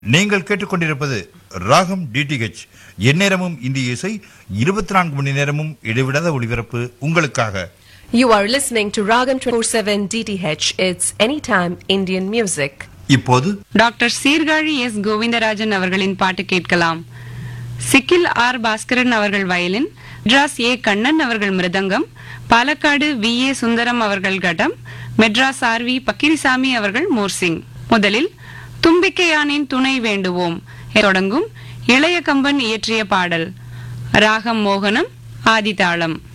நீங்கள் கேட்டுக்கொண்டிருப்பது ராகம் டிடிஹெச் எந்நேரமும் இந்திய இசை இருபத்தி நான்கு மணி நேரமும் இடைவிடாத ஒளிபரப்பு உங்களுக்காக You are listening to Ragam 24/7 DTH. It's anytime Indian music. இப்போது டாக்டர் சீர்காழி எஸ் கோவிந்தராஜன் அவர்களின் பாட்டு கேட்கலாம் சிக்கில் ஆர் பாஸ்கரன் அவர்கள் வயலின் மெட்ராஸ் ஏ கண்ணன் அவர்கள் மிருதங்கம் பாலக்காடு வி ஏ சுந்தரம் அவர்கள் கடம் மெட்ராஸ் ஆர் வி பக்கிரிசாமி அவர்கள் மோர்சிங் முதலில் தும்பிக்கையானின் துணை வேண்டுவோம் என தொடங்கும் இளைய கம்பன் இயற்றிய பாடல் ராகம் மோகனம் ஆதிதாளம்